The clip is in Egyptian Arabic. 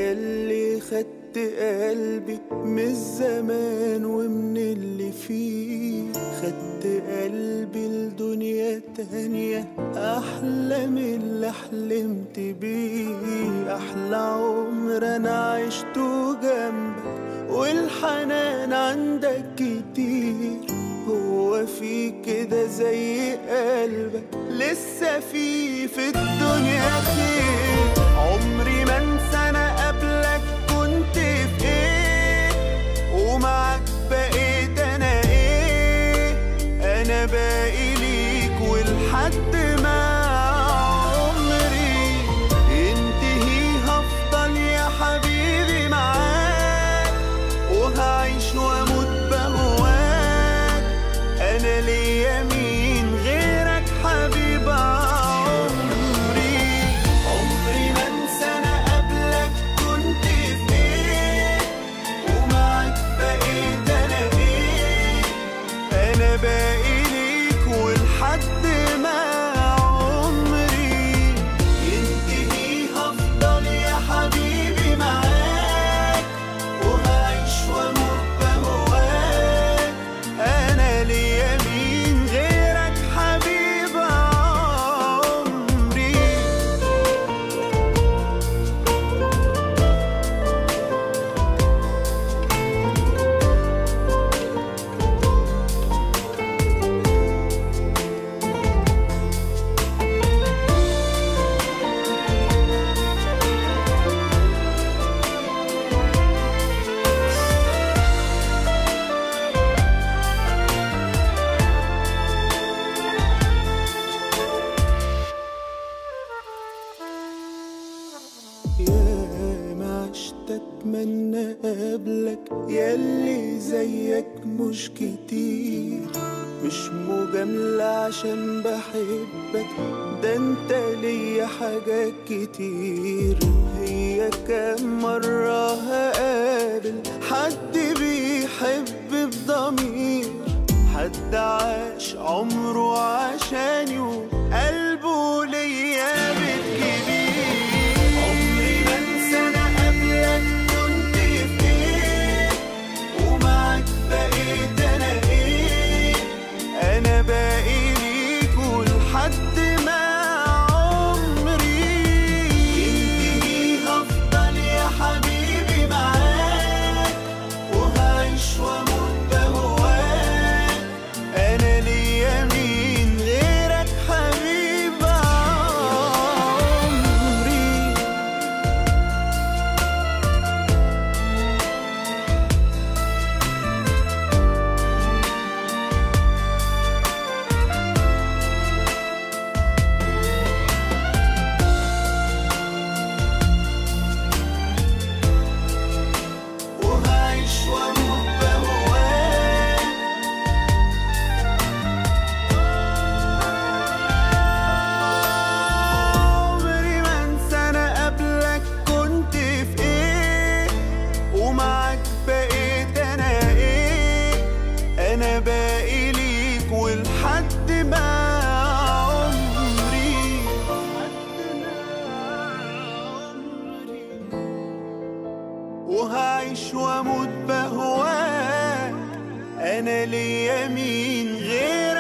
ياللي خدت قلبي من الزمان ومن اللي فيه خدت قلبي لدنيا تانية أحلى من اللي حلمت بيه أحلى عمر أنا عشته جنبك والحنان عندك كتير هو في كده زي قلبك لسه في في الدنيا خير عمري ما انسى انا قبلك كنت في ايه ومعاك بقيت انا ايه انا باقي ليك ولحد ما عمري ينتهي هفضل يا حبيبي معاك وهعيش واموت بهواك انا ليا مين غيرك حبيب عمري عمري ما انسى انا قبلك كنت في ايه ومعاك بقيت انا ايه انا باقي ليك ولحد ما عمري ينتهي هفضل يا حبيبي معاك وهعيش واموت بهواك انا ليا مين غيرك حبيب عمري يا ما عشت اتمنى قبلك ياللي زيك مش كتير مش مجاملة عشان بحبك ده انت ليا حاجات كتير هي كام مرة هقابل حد بيحب بضمير حد عاش عمره عشاني وقلبه ليا بيت كبير عمري ما انسى انا قبلك كنت في ايه ومعاك بقيت انا ايه انا باقي ليك ولحد ما عمري ينتهي هفضل يا حبيبي معاك وهعيش واموت بهواك انا ليا مين غيرك حبيب عمري وهعيش واموت بهواك عمري ما انسى انا قبلك كنت في ايه ومعاك بقيت انا ايه انا باقي ليك ولحد ما عمري وهعيش واموت بهواك انا ليا مين غيرك